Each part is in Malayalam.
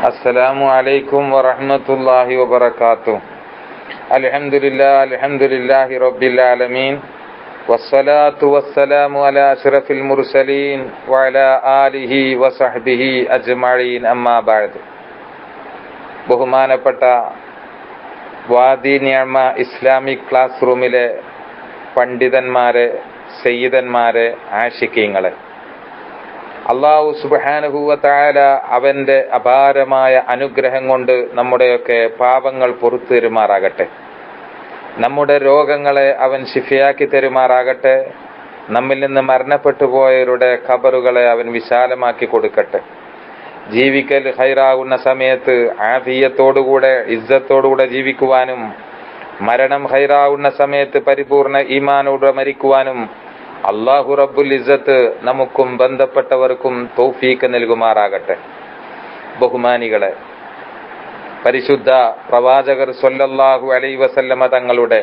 السلام عليكم ورحمة الله وبركاته الحمد لله الحمد لله رب العالمين والصلاة والسلام على أشرف المرسلين وعلى آله وصحبه أجمعين أما بعد ബഹുമാനപ്പെട്ട വാദി നിയമ ഇസ്ലാമിക് ക്ലാസ് റൂമിലെ പണ്ഡിതന്മാരെ സയ്യിദന്മാരെ ആഷിക്കീങ്ങളെ അള്ളാഹു സുബാനുഭൂവ താല അവന്റെ അപാരമായ അനുഗ്രഹം കൊണ്ട് നമ്മുടെയൊക്കെ പാപങ്ങൾ പുറത്തു തരുമാറാകട്ടെ നമ്മുടെ രോഗങ്ങളെ അവൻ ശിഫയാക്കി തരുമാറാകട്ടെ നമ്മിൽ നിന്ന് മരണപ്പെട്ടു പോയവരുടെ ഖബറുകളെ അവൻ വിശാലമാക്കി കൊടുക്കട്ടെ ജീവിക്കൽ ഹൈറാകുന്ന സമയത്ത് ആഫിയത്തോടുകൂടെ ഇസ്സത്തോടുകൂടെ ജീവിക്കുവാനും മരണം ഹൈറാവുന്ന സമയത്ത് പരിപൂർണ ഈമാനോടെ മരിക്കുവാനും അള്ളാഹു റബ്ബുൽ ഇസ്സത്ത് നമുക്കും ബന്ധപ്പെട്ടവർക്കും തൗഫീക്ക് നൽകുമാറാകട്ടെ ബഹുമാനികളെ പരിശുദ്ധ പ്രവാചകർ സൊല്ലല്ലാഹു അലൈ വസല്ലമ തങ്ങളുടെ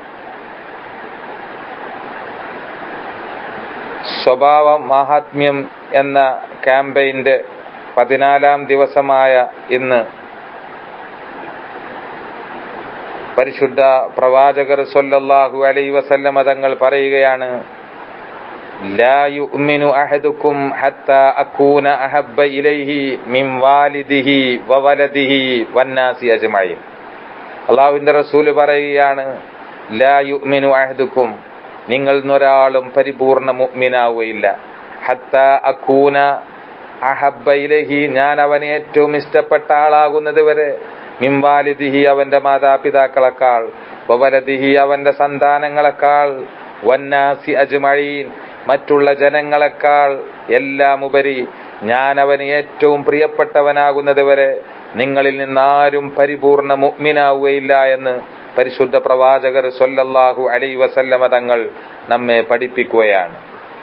സ്വഭാവ മാഹാത്മ്യം എന്ന ക്യാമ്പയിന്റെ പതിനാലാം ദിവസമായ ഇന്ന് പരിശുദ്ധ പ്രവാചകർ സൊല്ലല്ലാഹു അലൈ വസല്ലമ തങ്ങൾ പറയുകയാണ് لا يؤمن أحدكم حتى أكون أحب إليه من والده وولده والناس أجمعين അള്ളാഹുവിന്റെ റസൂല് പറയുകയാണ് ലാ യുഅ്മിനു അഹദുക്കും നിങ്ങൾ ഒരാളും പരിപൂർണ മുഅ്മിനാവുകയില്ല ഹത്ത അക്കൂന അഹബ്ബ ഇലഹി ഞാൻ അവനെ ഏറ്റവും ഇഷ്ടപ്പെട്ട ആളാകുന്നത് വരെ മിംവാലിദിഹി അവന്റെ മാതാപിതാക്കളെക്കാൾ വവലദിഹി അവന്റെ സന്താനങ്ങളെക്കാൾ വന്നാസി അജ്മഴീൻ മറ്റുള്ള ജനങ്ങളെക്കാൾ എല്ലാം ഉപരി ഞാൻ അവന് ഏറ്റവും പ്രിയപ്പെട്ടവനാകുന്നത് വരെ നിങ്ങളിൽ നിന്നാരും പരിപൂർണ മുഗ്മിനാവുകയില്ല എന്ന് പരിശുദ്ധ പ്രവാചകർ സൊല്ലല്ലാഹു അലൈ വസല്ലമ തങ്ങൾ നമ്മെ പഠിപ്പിക്കുകയാണ്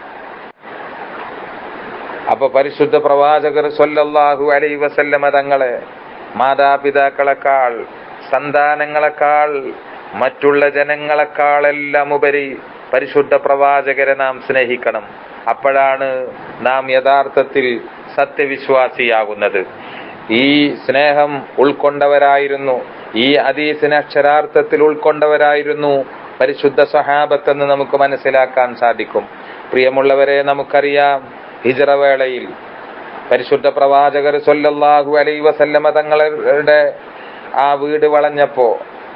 അപ്പൊ പരിശുദ്ധ പ്രവാചകർ സൊല്ലല്ലാഹു അലൈ വസല്ലമ തങ്ങളെ മാതാപിതാക്കളെക്കാൾ സന്താനങ്ങളെക്കാൾ മറ്റുള്ള ജനങ്ങളെക്കാളെല്ലാം ഉപരി പരിശുദ്ധ പ്രവാചകരെ നാം സ്നേഹിക്കണം അപ്പോഴാണ് നാം യഥാർത്ഥത്തിൽ സത്യവിശ്വാസിയാകുന്നത് ഈ സ്നേഹം ഉൾക്കൊണ്ടവരായിരുന്നു ഈ അതീസിന് അക്ഷരാർത്ഥത്തിൽ ഉൾക്കൊണ്ടവരായിരുന്നു പരിശുദ്ധ സഹാബത്തെന്ന് നമുക്ക് മനസ്സിലാക്കാൻ സാധിക്കും പ്രിയമുള്ളവരെ നമുക്കറിയാം ഹിജറവേളയിൽ പരിശുദ്ധ പ്രവാചകർ സൊല്ലല്ലാഹു അലൈ വസല്ലമ തങ്ങളുടെ ആ വീട് വളഞ്ഞപ്പോ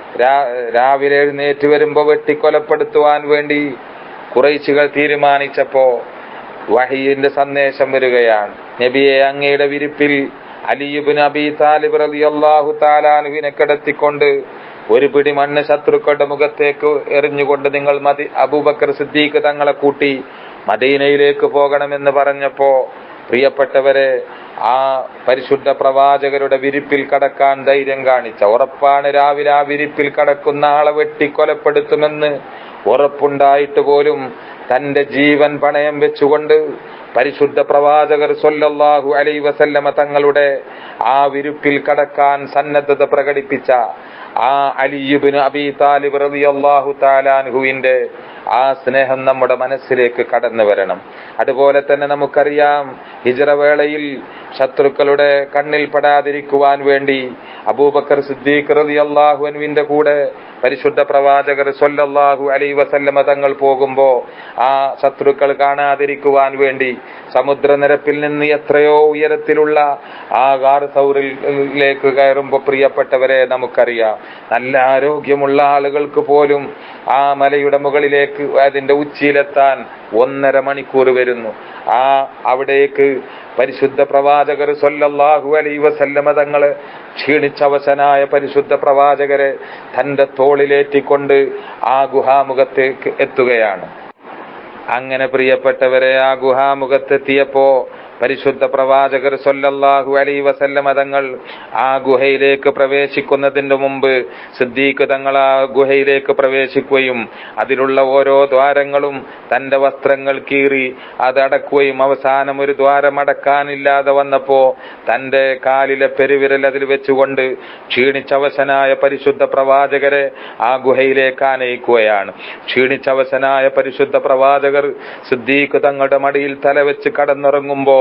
രാവിലെ എഴുന്നേറ്റ് വരുമ്പോ വെട്ടിക്കൊലപ്പെടുത്തുവാൻ വേണ്ടി കുറേശികൾ തീരുമാനിച്ചപ്പോ വഹീന്റെ സന്ദേശം വരികയാണ് നബിയെ അങ്ങയുടെ വിരിപ്പിൽ അലിയുബിൻ അബി താലിബ് റളിയല്ലാഹു താലാനുവിനെ കിടത്തിക്കൊണ്ട് ഒരു പിടി മണ്ണ് ശത്രുക്കളുടെ മുഖത്തേക്ക് എറിഞ്ഞുകൊണ്ട് നിങ്ങൾ മതി അബൂബക്കർ സിദ്ദീഖ് തങ്ങളെ കൂട്ടി മദീനയിലേക്ക് പോകണമെന്ന് പറഞ്ഞപ്പോ പ്രിയപ്പെട്ടവരെ ആ പരിശുദ്ധ പ്രവാചകരുടെ വിരിപ്പിൽ കടക്കാൻ ധൈര്യം കാണിച്ച ഉറപ്പാണ് രാവിലെ ആ വിരിപ്പിൽ കടക്കുന്ന ആളെ വെട്ടിക്കൊലപ്പെടുത്തുമെന്ന് ഉറപ്പുണ്ടായിട്ട് പോലും തന്റെ ജീവൻ പണയം വെച്ചുകൊണ്ട് പരിശുദ്ധ പ്രവാചകർ സൊല്ലല്ലാഹു അലൈ വസല്ലമ തങ്ങളുടെ ആ വിരുപ്പിൽ കടക്കാൻ സന്നദ്ധത പ്രകടിപ്പിച്ച ആ അലിയുബിന് അബി താലിബ് റളിയല്ലാഹു താലാൻഹുവിന്റെ ആ സ്നേഹം നമ്മുടെ മനസ്സിലേക്ക് കടന്നു വരണം അതുപോലെ തന്നെ നമുക്കറിയാം ഹിജറവേളയിൽ ശത്രുക്കളുടെ കണ്ണിൽ പെടാതിരിക്കുവാൻ വേണ്ടി അബൂബക്കർ സിദ്ദീഖ് റളിയല്ലാഹു അൻഹുവിന്റെ കൂടെ പരിശുദ്ധ പ്രവാചകർ സൊല്ലല്ലാഹു അലൈ വസല്ലമ തങ്ങൾ പോകുമ്പോ ആ ശത്രുക്കൾ കാണാതിരിക്കുവാൻ വേണ്ടി സമുദ്രനിരപ്പിൽ നിന്ന് എത്രയോ ഉയരത്തിലുള്ള ആ ഗാർ സൗറിലേക്ക് കയറുമ്പോൾ പ്രിയപ്പെട്ടവരെ നമുക്കറിയാം നല്ല ആരോഗ്യമുള്ള ആളുകൾക്ക് പോലും ആ മലയുടെ മുകളിലേക്ക് അതിന്റെ ഉച്ചിയിലെത്താൻ ഒന്നര മണിക്കൂർ വരുന്നു ആ അവിടേക്ക് പരിശുദ്ധ പ്രവാചകർ സൊല്ലല്ലാഹു അലൈ വസല്ലമ തങ്ങള് ക്ഷീണിച്ചവശനായ പരിശുദ്ധ പ്രവാചകരെ തന്റെ തോളിലേറ്റിക്കൊണ്ട് ആ ഗുഹാമുഖത്തേക്ക് എത്തുകയാണ് അങ്ങനെ പ്രിയപ്പെട്ടവരെ ആ ഗുഹാമുഖത്തെത്തിയപ്പോ പരിശുദ്ധ പ്രവാചകർ സൊല്ലല്ലാഹു അലൈ വസല്ലമ തങ്ങൾ ആ ഗുഹയിലേക്ക് പ്രവേശിക്കുന്നതിന് മുമ്പ് സിദ്ദീഖ് തങ്ങൾ ആ ഗുഹയിലേക്ക് പ്രവേശിക്കുകയും അതിലുള്ള ഓരോ ദ്വാരങ്ങളും തന്റെ വസ്ത്രങ്ങൾ കീറി അതടക്കുകയും അവസാനം ഒരു ദ്വാരം അടക്കാനില്ലാതെ വന്നപ്പോ തന്റെ കാലിലെ പെരുവിരൽ അതിൽ വെച്ചുകൊണ്ട് ക്ഷീണിച്ചവശനായ പരിശുദ്ധ പ്രവാചകരെ ആ ഗുഹയിലേക്ക് ആനയിക്കുകയാണ് ക്ഷീണിച്ചവശനായ പരിശുദ്ധ പ്രവാചകർ സിദ്ദീഖ് തങ്ങളുടെ മടിയിൽ തലവെച്ച് കടന്നുറങ്ങുമ്പോ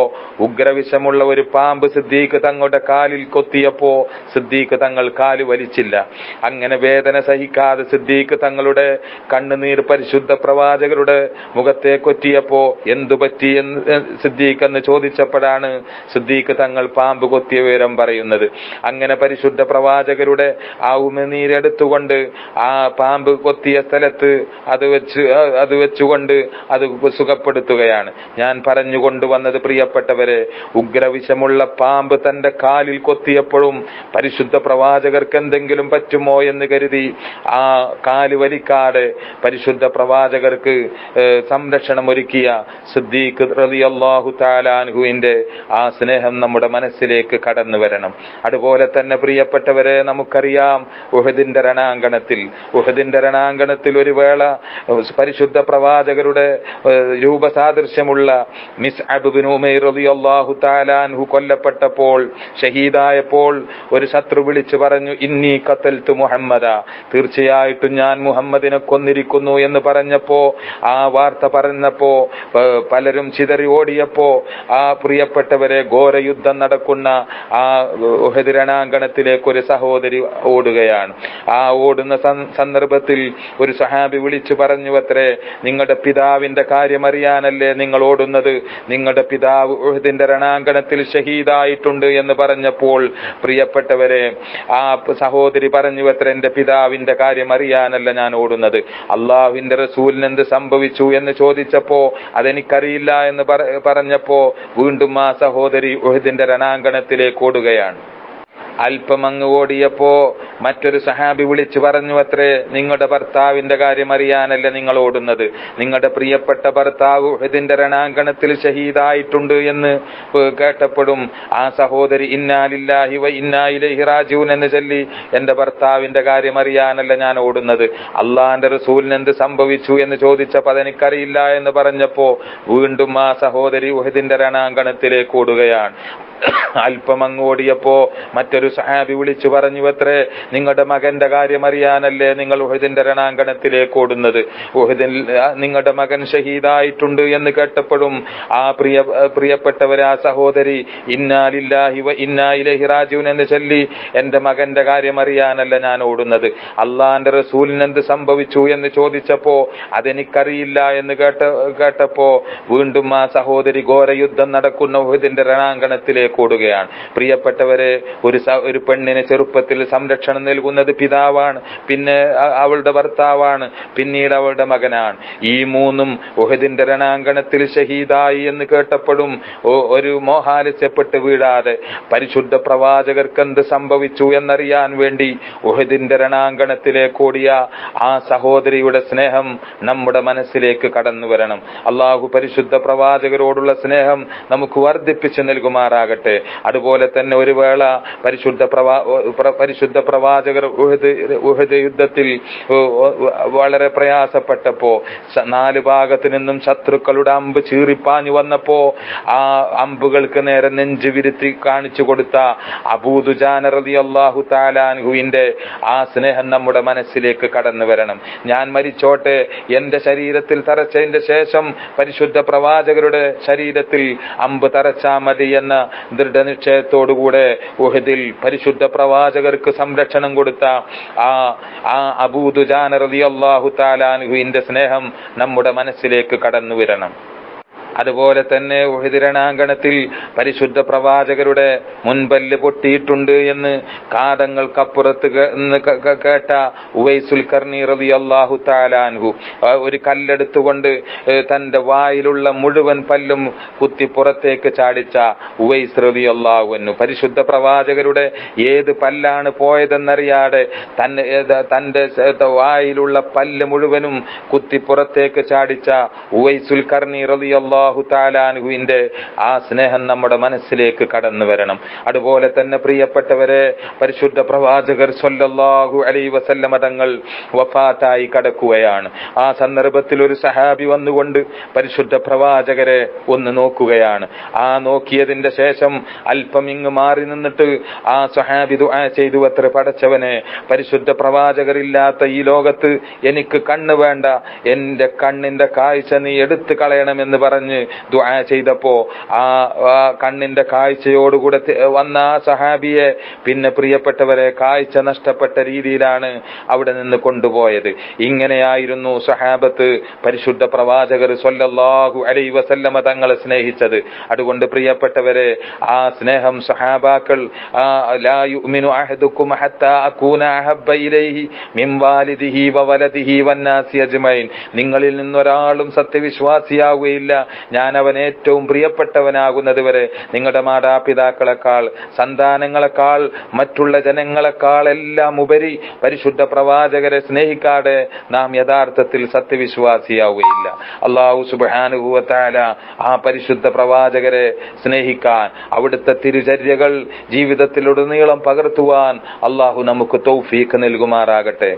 ഉഗ്രവിഷമുള്ള ഒരു പാമ്പ് സിദ്ദീഖ് തങ്ങളുടെ കാലിൽ കൊത്തിയപ്പോ സിദ്ദീഖ് തങ്ങൾ കാല് വലിച്ചില്ല അങ്ങനെ വേദന സഹിക്കാതെ സിദ്ദീഖ് തങ്ങളുടെ കണ്ണുനീർ പരിശുദ്ധ പ്രവാചകരുടെ മുഖത്തെ കൊറ്റിയപ്പോ എന്തു പറ്റി എന്ന് സിദ്ദീഖ് എന്ന് ചോദിച്ചപ്പോഴാണ് സിദ്ദീഖ് തങ്ങൾ പാമ്പ് കൊത്തിയ വിവരം പറയുന്നത് അങ്ങനെ പരിശുദ്ധ പ്രവാചകരുടെ ആ ഉമിനീരെടുത്തുകൊണ്ട് ആ പാമ്പ് കൊത്തിയ സ്ഥലത്ത് അത് വെച്ച് അത് വെച്ചുകൊണ്ട് അത് സുഖപ്പെടുത്തുകയാണ് ഞാൻ പറഞ്ഞു കൊണ്ടുവന്നത് പ്രിയപ്പെട്ടവരെ ഉഗ്രവിഷമുള്ള പാമ്പ് തന്റെ കാലിൽ കൊത്തിയപ്പോഴും പരിശുദ്ധ പ്രവാചകർക്ക് എന്തെങ്കിലും പറ്റുമോ എന്ന് കരുതി ആ കാല് വലിക്കാതെ പരിശുദ്ധ പ്രവാചകർക്ക് ഏഹ്, സംരക്ഷണം ഒരുക്കിയ സിദ്ദീഖ് റളിയല്ലാഹു താലാൻഹുവിന്റെ ആ സ്നേഹം നമ്മുടെ മനസ്സിലേക്ക് കടന്നു വരണം അതുപോലെ തന്നെ പ്രിയപ്പെട്ടവരെ നമുക്കറിയാം ഉഹദിന്റെ രണാങ്കണത്തിൽ ഉഹദിന്റെ രണാങ്കണത്തിൽ ഒരു വേള ഏഹ്, പരിശുദ്ധ പ്രവാചകരുടെ ഏഹ്, രൂപസാദൃശ്യമുള്ള മിസ് അബുബിൻ ഉമൈർ റളിയല്ലാഹു താലാൻഹു കൊല്ലപ്പെട്ടപ്പോൾ ഷഹീദായപ്പോൾ ഒരു ശത്രു വിളിച്ചു പറഞ്ഞു ഇന്നി കത്തൽത്തു മുഹമ്മദ തീർച്ചയായിട്ടും ഞാൻ മുഹമ്മദിനെ കൊന്നിരിക്കുന്നു എന്ന് പറഞ്ഞപ്പോ ആ വാർത്ത പറഞ്ഞപ്പോ ഏഹ്, പലരും ചിതറി ഓടിയപ്പോ ആ പ്രിയപ്പെട്ടവരെ ഘോരയുദ്ധം നടക്കുന്ന ആ ഉഹദ് രണാങ്കണത്തിലേക്ക് ഒരു സഹോദരി ഓടുകയാണ് ആ ഓടുന്ന സന്ദ- സന്ദർഭത്തിൽ ഒരു സഹാബി വിളിച്ചു പറഞ്ഞു അത്രേ നിങ്ങളുടെ പിതാവിന്റെ കാര്യം അറിയാനല്ലേ നിങ്ങൾ ഓടുന്നത് നിങ്ങളുടെ പിതാവ് ഉഹദിന്റെ രണാങ്കണത്തിൽ ഷഹീദായിട്ടുണ്ട് എന്ന് പറഞ്ഞപ്പോൾ പ്രിയപ്പെട്ടവരെ ആ സഹോദരി പറഞ്ഞു അത്ര എന്റെ പിതാവിന്റെ കാര്യം അറിയാനല്ല ഞാൻ ഓടുന്നത് അള്ളാഹുവിന്റെ റസൂലിന് എന്ത് സംഭവിച്ചു എന്ന് ചോദിച്ചപ്പോ അതെനിക്കറിയില്ല എന്ന് പറ- പറഞ്ഞപ്പോ വീണ്ടും ആ സഹോദരി ഉഹദിന്റെ രണാങ്കണത്തിലേക്ക് ഓടുകയാണ് അല്പം അങ്ങ് ഓടിയപ്പോ മറ്റൊരു സഹാബി വിളിച്ചു പറഞ്ഞു അത്രേ നിങ്ങളുടെ ഭർത്താവിന്റെ കാര്യം അറിയാനല്ല നിങ്ങൾ ഓടുന്നത് നിങ്ങളുടെ പ്രിയപ്പെട്ട ഭർത്താവ് ഉഹദിന്റെ രണാങ്കണത്തിൽ ഷഹീദായിട്ടുണ്ട് എന്ന് കേട്ടപ്പോഴും ആ സഹോദരി ഇന്നാലില്ലാഹി വ ഇന്നായിലൈഹി റാജിഊൻ എന്ന് ചൊല്ലി എന്റെ ഭർത്താവിന്റെ കാര്യം അറിയാനല്ല ഞാൻ ഓടുന്നത് അള്ളാന്റെ റസൂലിന് എന്ത് സംഭവിച്ചു എന്ന് ചോദിച്ചപ്പോ അതെനിക്കറിയില്ല എന്ന് പറഞ്ഞപ്പോ വീണ്ടും ആ സഹോദരി ഉഹദിന്റെ രണാങ്കണത്തിലേക്ക് ഓടുകയാണ് അല്പം അങ്ങ് ഓടിയപ്പോ മറ്റൊരു സഹാബി വിളിച്ചു പറഞ്ഞു അത്രേ നിങ്ങളുടെ മകന്റെ കാര്യം അറിയാനല്ലേ നിങ്ങൾ ഉഹദിന്റെ രണാങ്കണത്തിലേക്ക് ഓടുന്നത് ഉഹദിൽ ആ, നിങ്ങളുടെ മകൻ ഷഹീദായിട്ടുണ്ട് എന്ന് കേട്ടപ്പോഴും ആ പ്രിയ പ്രിയപ്പെട്ടവരെ ആ സഹോദരി ഇന്നാലില്ലാഹി വ ഇന്നായിലഹി റാജുൻ എന്ന് ചൊല്ലി എന്റെ മകന്റെ കാര്യം അറിയാനല്ല ഞാൻ ഓടുന്നത് അള്ളാന്റെ റസൂലിന് എന്ത് സംഭവിച്ചു എന്ന് ചോദിച്ചപ്പോ അതെനിക്കറിയില്ല എന്ന് കേട്ട കേട്ടപ്പോ വീണ്ടും ആ സഹോദരി ഘോരയുദ്ധം നടക്കുന്ന ഉഹദിന്റെ രണാങ്കണത്തിലേക്ക് ഓടുകയാണ് പ്രിയപ്പെട്ടവരെ ഒരു സ- ഒരു പെണ്ണിന് ചെറുപ്പത്തിൽ സംരക്ഷണം നൽകുന്നത് പിതാവാണ് പിന്നെ അ- അവളുടെ ഭർത്താവാണ് പിന്നീട് അവളുടെ മകനാണ് ഈ മൂന്നും ഉഹദിന്റെ രണാങ്കണത്തിൽ ഷഹീദായി എന്ന് കേട്ടപ്പോഴും ഒ- ഒരു മോഹാലസ്യപ്പെട്ട് വീഴാതെ പരിശുദ്ധ പ്രവാചകർക്ക് എന്ത് സംഭവിച്ചു എന്നറിയാൻ വേണ്ടി ഉഹദിന്റെ രണാങ്കണത്തിലേക്ക് ഓടിയ ആ സഹോദരിയുടെ സ്നേഹം നമ്മുടെ മനസ്സിലേക്ക് കടന്നു വരണം അള്ളാഹു പരിശുദ്ധ പ്രവാചകരോടുള്ള സ്നേഹം നമുക്ക് വർദ്ധിപ്പിച്ചു നൽകുമാറാകട്ടെ അതുപോലെ തന്നെ ഒരു വേള പരിശുദ്ധ പ്രവാ പ്ര- പരിശുദ്ധ പ്രവാചകർ ഉഹദ് ഉഹദ് യുദ്ധത്തിൽ ഉ- ഉ- വളരെ പ്രയാസപ്പെട്ടപ്പോ സ- നാല് ഭാഗത്തു നിന്നും ശത്രുക്കളുടെ അമ്പ് ചീറിപ്പാഞ്ഞു വന്നപ്പോ ആ അമ്പുകൾക്ക് നേരെ നെഞ്ച് വിരുത്തി കാണിച്ചു കൊടുത്ത അബൂദുജാനറതി അള്ളാഹു താലാൻഹുവിന്റെ ആ സ്നേഹം നമ്മുടെ മനസ്സിലേക്ക് കടന്നു വരണം ഞാൻ മരിച്ചോട്ടെ എന്റെ ശരീരത്തിൽ തറച്ചതിന്റെ ശേഷം പരിശുദ്ധ പ്രവാചകരുടെ ശരീരത്തിൽ അമ്പ് തറച്ചാ മതി എന്ന ദൃഢനിശ്ചയത്തോടുകൂടെ ഉഹദിൽ പരിശുദ്ധ പ്രവാചകർക്ക് സംരക്ഷണം കൊടുത്ത ആ ആ അബൂദുജാന റളിയല്ലാഹു താലാൻഹുവിന്റെ സ്നേഹം നമ്മുടെ മനസ്സിലേക്ക് കടന്നു വരണം അതുപോലെ തന്നെ ഉഹിതിരണാങ്കണത്തിൽ പരിശുദ്ധ പ്രവാചകരുടെ മുൻപല്ല് പൊട്ടിയിട്ടുണ്ട് എന്ന് കാതങ്ങൾക്കപ്പുറത്ത് കേ- നിന്ന് ക- ക- കേട്ട ഉവൈസുൽ കർണി റതി അള്ളാഹു താലാൻഹു ആ ഒരു കല്ലെടുത്തുകൊണ്ട് ഏഹ്, തന്റെ വായിലുള്ള മുഴുവൻ പല്ലും കുത്തി പുറത്തേക്ക് ചാടിച്ച ഉവൈസ് റതി അള്ളാഹുവിനു പരിശുദ്ധ പ്രവാചകരുടെ ഏത് പല്ലാണ് പോയതെന്നറിയാതെ തന്നെ ഏത് തന്റെ സ- വായിലുള്ള പല്ല് മുഴുവനും കുത്തി പുറത്തേക്ക് ചാടിച്ച ഉവൈസുൽ കർണി റതി അള്ളാഹു താലാൻഹുവിന്റെ ആ സ്നേഹം നമ്മുടെ മനസ്സിലേക്ക് കടന്നു വരണം അതുപോലെ തന്നെ പ്രിയപ്പെട്ടവരെ പരിശുദ്ധ പ്രവാചകർ സല്ലല്ലാഹു അലൈഹി വസല്ലമ തങ്ങൾ വഫാത്തായി കടക്കുകയാണ് ആ സന്ദർഭത്തിൽ ഒരു സഹാബി വന്നുകൊണ്ട് പരിശുദ്ധ പ്രവാചകരെ ഒന്ന് നോക്കുകയാണ് ആ നോക്കിയതിന്റെ ശേഷം അല്പം ഇങ്ങ് മാറി നിന്നിട്ട് ആ സഹാബി ദുആ ചെയ്തു അത്ര പടച്ചവനെ പരിശുദ്ധ പ്രവാചകരില്ലാത്ത ഈ ലോകത്ത് എനിക്ക് കണ്ണ് വേണ്ട എന്റെ കണ്ണിന്റെ കാഴ്ച നീ എടുത്തു കളയണമെന്ന് പറഞ്ഞ് പറഞ്ഞ് ദുആ ചെയ്തപ്പോ ആ ആ കണ്ണിന്റെ കാഴ്ചയോടുകൂടെ തി- വന്ന ആ സഹാബിയെ പിന്നെ പ്രിയപ്പെട്ടവരെ കാഴ്ച നഷ്ടപ്പെട്ട രീതിയിലാണ് അവിടെ നിന്ന് കൊണ്ടുപോയത് ഇങ്ങനെയായിരുന്നു സഹാബത്ത് പരിശുദ്ധ പ്രവാചകർ സ്വല്ലല്ലാഹു അലൈഹി വസല്ലമ തങ്ങളെ സ്നേഹിച്ചത് അതുകൊണ്ട് പ്രിയപ്പെട്ടവരെ ആ സ്നേഹം സഹാബാക്കൾ ആ, ലാ യുഅ്മിനു അഹദുക്കും ഹത്താ അകൂന അഹബ്ബ ഇലൈഹി മിൻ വാലിദിഹി വവലദിഹി വന്നാസി അജ്മഈൻ നിങ്ങളിൽ നിന്നൊരാളും സത്യവിശ്വാസിയാവുകയില്ല ഞാൻ അവൻ ഏറ്റവും പ്രിയപ്പെട്ടവനാകുന്നത് വരെ നിങ്ങളുടെ മാതാപിതാക്കളെക്കാൾ സന്താനങ്ങളെക്കാൾ മറ്റുള്ള ജനങ്ങളെക്കാൾ എല്ലാം ഉപരി പരിശുദ്ധ പ്രവാചകരെ സ്നേഹിക്കാതെ നാം യഥാർത്ഥത്തിൽ സത്യവിശ്വാസിയാവുകയില്ല അള്ളാഹു സുബാനുഭൂവത്താല ആ പരിശുദ്ധ പ്രവാചകരെ സ്നേഹിക്കാൻ അവിടുത്തെ തിരുചര്യകൾ ജീവിതത്തിലുടനീളം പകർത്തുവാൻ അള്ളാഹു നമുക്ക് തൗഫീഖ് നൽകുമാറാകട്ടെ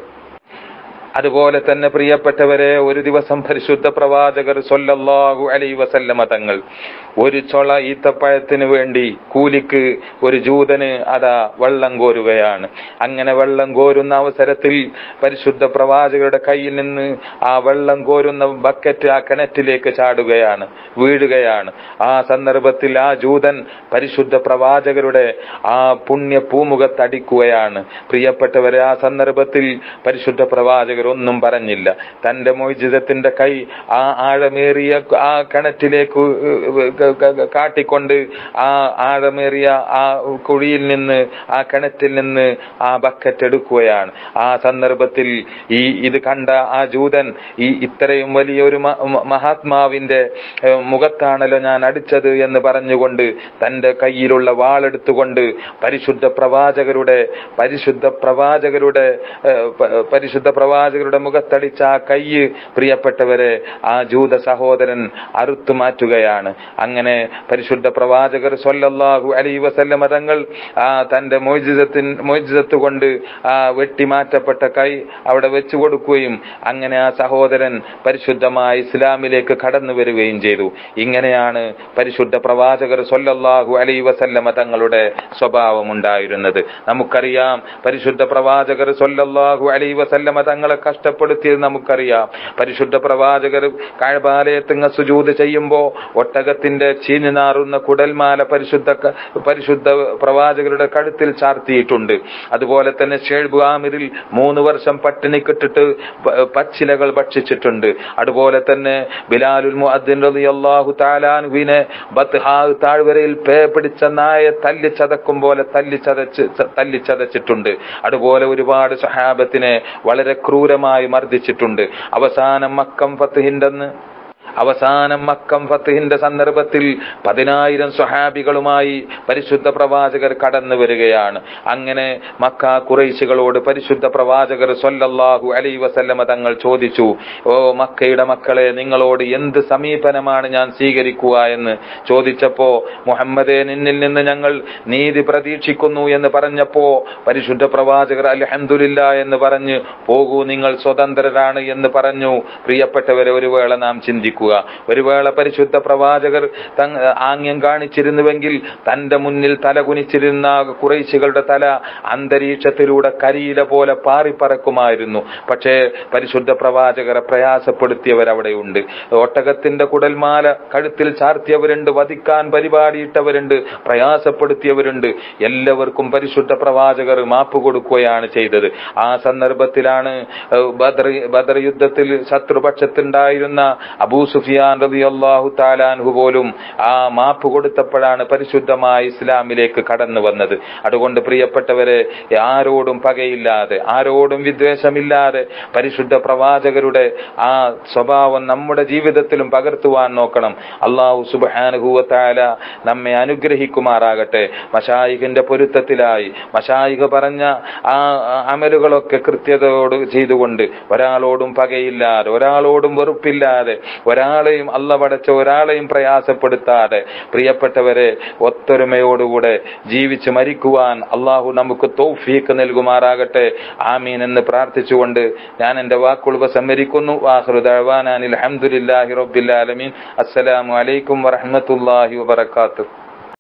അതുപോലെ തന്നെ പ്രിയപ്പെട്ടവരെ ഒരു ദിവസം പരിശുദ്ധ പ്രവാചകർ സൊല്ലല്ലാഹു അലൈ വസല്ലമ തങ്ങൾ ഒരു ചൊള ഈത്തപ്പഴത്തിന് വേണ്ടി കൂലിക്ക് ഒരു ജൂതന് അതാ വെള്ളം കോരുകയാണ് അങ്ങനെ വെള്ളം കോരുന്ന അവസരത്തിൽ പരിശുദ്ധ പ്രവാചകരുടെ കയ്യിൽ നിന്ന് ആ വെള്ളം കോരുന്ന ബക്കറ്റ് ആ കിണറ്റിലേക്ക് ചാടുകയാണ് വീഴുകയാണ് ആ സന്ദർഭത്തിൽ ആ ജൂതൻ പരിശുദ്ധ പ്രവാചകരുടെ ആ പുണ്യ പൂമുഖത്തടിക്കുകയാണ് പ്രിയപ്പെട്ടവരെ ആ സന്ദർഭത്തിൽ പരിശുദ്ധ പ്രവാചകർ ഒന്നും പറഞ്ഞില്ല തന്റെ മോചിതത്തിന്റെ കൈ ആ ആഴമേറിയ ആ കിണറ്റിലേക്ക് കാട്ടിക്കൊണ്ട് ആ ആഴമേറിയ ആ കുഴിയിൽ നിന്ന് ആ കിണറ്റിൽ നിന്ന് ആ ബക്കറ്റ് എടുക്കുകയാണ് ആ സന്ദർഭത്തിൽ ഈ ഇത് കണ്ട ആ ജൂതൻ ഈ ഇത്രയും വലിയൊരു മ- മ- മഹാത്മാവിന്റെ ഏഹ്, മുഖത്താണല്ലോ ഞാൻ അടിച്ചത് എന്ന് പറഞ്ഞുകൊണ്ട് തന്റെ കയ്യിലുള്ള വാളെടുത്തുകൊണ്ട് പരിശുദ്ധ പ്രവാചകരുടെ പരിശുദ്ധ പ്രവാചകരുടെ ഏഹ്, പ- പരിശുദ്ധ പ്രവാചകരുടെ മുഖത്തടിച്ച ആ കൈ പ്രിയപ്പെട്ടവരെ ആ ജൂത സഹോദരൻ അറുത്തു മാറ്റുകയാണ് അങ്ങനെ പരിശുദ്ധ പ്രവാചകർ സ്വല്ലല്ലാഹു അലൈഹി വസല്ലമ തങ്ങൾ ആ തന്റെ മോചിതത്തിൻ മോചിതത്ത് കൊണ്ട് ആ വെട്ടിമാറ്റപ്പെട്ട കൈ അവിടെ വെച്ചു കൊടുക്കുകയും അങ്ങനെ ആ സഹോദരൻ പരിശുദ്ധമായ ഇസ്ലാമിലേക്ക് കടന്നു വരികയും ചെയ്തു ഇങ്ങനെയാണ് പരിശുദ്ധ പ്രവാചകർ സ്വല്ലല്ലാഹു അലൈഹി വസല്ലമ തങ്ങളുടെ സ്വഭാവം ഉണ്ടായിരുന്നത് നമുക്കറിയാം പരിശുദ്ധ പ്രവാചകർ സ്വല്ലല്ലാഹു അലൈഹി വസല്ലമ തങ്ങളെ കഷ്ടപ്പെടുത്തിയത് നമുക്കറിയാം പരിശുദ്ധ പ്രവാചകർ കാഴ്ബാലയത്തിങ്ങ സുജൂത് ചെയ്യുമ്പോ ഒട്ടകത്തിന്റെ ചീഞ്ഞു നാറുന്ന കുടൽമാല പരിശുദ്ധ ക- പരിശുദ്ധ പ്രവാചകരുടെ കഴുത്തിൽ ചാർത്തിയിട്ടുണ്ട് അതുപോലെ തന്നെ ഷേഴ്ബ് ആമിറിൽ മൂന്ന് വർഷം പട്ടിണിക്കിട്ടിട്ട് പ- പച്ചിലകൾ ഭക്ഷിച്ചിട്ടുണ്ട് അതുപോലെ തന്നെ ബിലാലുൽ മുഅദ്ദിൻ റളിയല്ലാഹു തആലാനുവിനെ ബത്ഹാ താഴ്വരയിൽ പേ പിടിച്ച നായ തല്ലി ചതക്കും പോലെ തല്ലി ചതച്ച് ച- തല്ലി ചതച്ചിട്ടുണ്ട് അതുപോലെ ഒരുപാട് സഹാബത്തിനെ വളരെ ക്രൂരമായി മർദ്ദിച്ചിട്ടുണ്ട് അവസാനം മക്കം ഫത്തിഹിന്റെന്ന് അവസാനം മക്കം ഫത്തിഹിന്റെ സന്ദർഭത്തിൽ പതിനായിരം സ്വഹാബികളുമായി പരിശുദ്ധ പ്രവാചകർ കടന്നു വരികയാണ് അങ്ങനെ മക്ക കുറൈശികളോട് പരിശുദ്ധ പ്രവാചകർ സ്വല്ലല്ലാഹു അലൈ വസല്ലമ തങ്ങൾ ചോദിച്ചു ഓ മക്കയുടെ മക്കളെ നിങ്ങളോട് എന്ത് സമീപനമാണ് ഞാൻ സ്വീകരിക്കുക എന്ന് ചോദിച്ചപ്പോ മുഹമ്മദേ നിന്നിൽ നിന്ന് ഞങ്ങൾ നീതി പ്രതീക്ഷിക്കുന്നു എന്ന് പറഞ്ഞപ്പോ പരിശുദ്ധ പ്രവാചകർ അൽഹംദുലില്ല എന്ന് പറഞ്ഞ് പോകൂ നിങ്ങൾ സ്വതന്ത്രരാണ് എന്ന് പറഞ്ഞു പ്രിയപ്പെട്ടവരെ ഒരു വേള നാം ചിന്തിക്കുക ഒരു വേള പരിശുദ്ധ പ്രവാചകർ തങ് ആംഗ്യം കാണിച്ചിരുന്നുവെങ്കിൽ തന്റെ മുന്നിൽ തല കുനിച്ചിരുന്ന കുറേശികളുടെ തല അന്തരീക്ഷത്തിലൂടെ കരിയില പോലെ പാറിപ്പറക്കുമായിരുന്നു പക്ഷേ പരിശുദ്ധ പ്രവാചകരെ പ്രയാസപ്പെടുത്തിയവർ അവിടെയുണ്ട് ഒട്ടകത്തിന്റെ കുടൽമാല കഴുത്തിൽ ചാർത്തിയവരുണ്ട് വധിക്കാൻ പരിപാടിയിട്ടവരുണ്ട് പ്രയാസപ്പെടുത്തിയവരുണ്ട് എല്ലാവർക്കും പരിശുദ്ധ പ്രവാചകർ മാപ്പ് കൊടുക്കുകയാണ് ചെയ്തത് ആ സന്ദർഭത്തിലാണ് ഏഹ്, ബദർ ബദർ യുദ്ധത്തിൽ ശത്രുപക്ഷത്തുണ്ടായിരുന്ന അബൂ സുഫിയാൻ റളിയല്ലാഹു താലാൻഹു പോലും ആ മാപ്പ് കൊടുത്തപ്പോഴാണ് പരിശുദ്ധമായ ഇസ്ലാമിലേക്ക് കടന്നു വന്നത് അതുകൊണ്ട് പ്രിയപ്പെട്ടവരെ ആരോടും പകയില്ലാതെ ആരോടും വിദ്വേഷമില്ലാതെ പരിശുദ്ധ പ്രവാചകരുടെ ആ സ്വഭാവം നമ്മുടെ ജീവിതത്തിലും പകർത്തുവാൻ നോക്കണം അള്ളാഹു സുബാനുഭൂവത്താല നമ്മെ അനുഗ്രഹിക്കുമാറാകട്ടെ മഷായിഖിന്റെ പൊരുത്തത്തിലായി മഷായിഖ് പറഞ്ഞ ആ ആ അമലുകളൊക്കെ കൃത്യതയോട് ചെയ്തുകൊണ്ട് ഒരാളോടും പകയില്ലാതെ ഒരാളോടും വെറുപ്പില്ലാതെ ഒരാളെയും അല്ല പടച്ച ഒരാളെയും പ്രയാസപ്പെടുത്താതെ പ്രിയപ്പെട്ടവരെ ഒത്തൊരുമയോടുകൂടെ ജീവിച്ച് മരിക്കുവാൻ അള്ളാഹു നമുക്ക് തൗഫീക്ക് നൽകുമാറാകട്ടെ ആമീൻ എന്ന് പ്രാർത്ഥിച്ചുകൊണ്ട് ഞാൻ എന്റെ വാക്കുകൾ ഉപസംഹരിക്കുന്നു വാഹൃദാനിൽ അലഹമുല്ലാഹി റബ്ബിൽ ആലമീൻ അസ്സലാമു അലൈക്കും വറഹ്മത്തുള്ളാഹി വബറകാതുഹു